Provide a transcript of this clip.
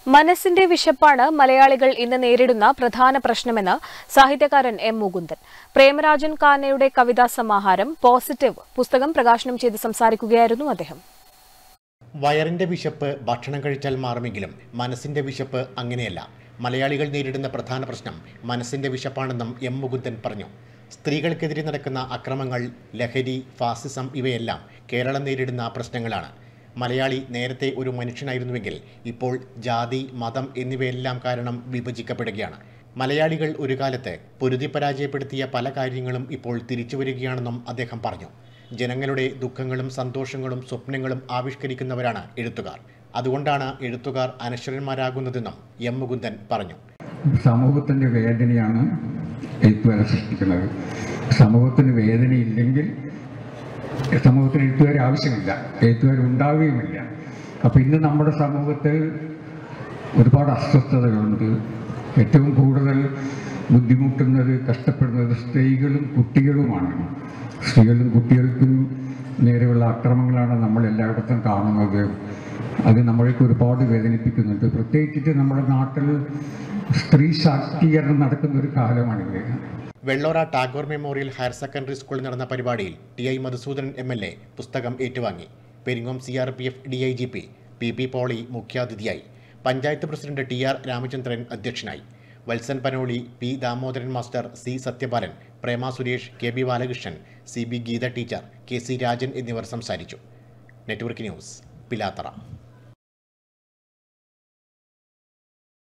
മനസ്സിന്റെ വിശപ്പാണ് മലയാളികൾ ഇന്ന് നേരിടുന്ന പ്രധാന പ്രശ്നമെന്ന് സാഹിത്യകാരൻ എം മുകുന്ദൻ പ്രേമരാജൻ കാനയുടെ കവിതാ സമാഹാരം പോസിറ്റീവ് പുസ്തകം പ്രകാശനം ചെയ്ത് സംസാരിക്കുകയായിരുന്നു അദ്ദേഹം വയറിന്റെ വിശപ്പ് ഭക്ഷണം കഴിച്ചാൽ മാറുമെങ്കിലും മനസ്സിന്റെ വിശപ്പ് അങ്ങനെയല്ല മലയാളികൾ നേരിടുന്ന പ്രധാന പ്രശ്നം മനസ്സിന്റെ വിശപ്പാണെന്നും എം മുകുന്ദൻ പറഞ്ഞു സ്ത്രീകൾക്കെതിരെ നടക്കുന്ന അക്രമങ്ങൾ ലഹരി ഫാസിസം ഇവയെല്ലാം കേരളം നേരിടുന്ന പ്രശ്നങ്ങളാണ് മലയാളി നേരത്തെ ഒരു മനുഷ്യനായിരുന്നുവെങ്കിൽ ഇപ്പോൾ ജാതി മതം എന്നിവയെല്ലാം കാരണം വിഭജിക്കപ്പെടുകയാണ് മലയാളികൾ ഒരു കാലത്ത് പൊരുതി പരാജയപ്പെടുത്തിയ പല കാര്യങ്ങളും ഇപ്പോൾ തിരിച്ചു വരികയാണെന്നും അദ്ദേഹം പറഞ്ഞു ജനങ്ങളുടെ ദുഃഖങ്ങളും സന്തോഷങ്ങളും സ്വപ്നങ്ങളും ആവിഷ്കരിക്കുന്നവരാണ് എഴുത്തുകാർ അതുകൊണ്ടാണ് എഴുത്തുകാർ അനശ്വരന്മാരാകുന്നതെന്നും എം മുകുന്ദൻ പറഞ്ഞു സമൂഹത്തിൻ്റെ വേദനയാണ് എഴുത്തുകാരെ സൃഷ്ടിക്കുന്നത് സമൂഹത്തിന് വേദനയില്ലെങ്കിൽ സമൂഹത്തിന് എഴുത്തുകാരെ ആവശ്യമില്ല എഴുത്തുകാർ ഉണ്ടാവുകയുമില്ല അപ്പം ഇന്ന് നമ്മുടെ സമൂഹത്തിൽ ഒരുപാട് അസ്വസ്ഥതകളുണ്ട് ഏറ്റവും കൂടുതൽ ബുദ്ധിമുട്ടുന്നത് കഷ്ടപ്പെടുന്നത് സ്ത്രീകളും കുട്ടികളുമാണ് സ്ത്രീകളും കുട്ടികൾക്കും നേരെയുള്ള അക്രമങ്ങളാണ് നമ്മൾ എല്ലായിടത്തും കാണുന്നത് അത് നമ്മളെയൊക്കെ ഒരുപാട് വേദനിപ്പിക്കുന്നുണ്ട് പ്രത്യേകിച്ചിട്ട് നമ്മുടെ നാട്ടിൽ സ്ത്രീ ശാക്തീകരണം നടക്കുന്ന ഒരു കാലമാണിത് Vellora Tagore memorial higher secondary സ്കൂളിൽ നടന്ന പരിപാടിയിൽ T I Madhusudanan M L A പുസ്തകം ഏറ്റുവാങ്ങി Peringome C R P F D I G P P P Poly മുഖ്യാതിഥിയായി panchayat president T R Ramachandran അധ്യക്ഷനായി Valsan Panoli P Damodaran master C Sathyapalan Prema Suresh K B Balakrishnan C B Geetha teacher K C Rajan എന്നിവർ സംസാരിച്ചു network news Pilathara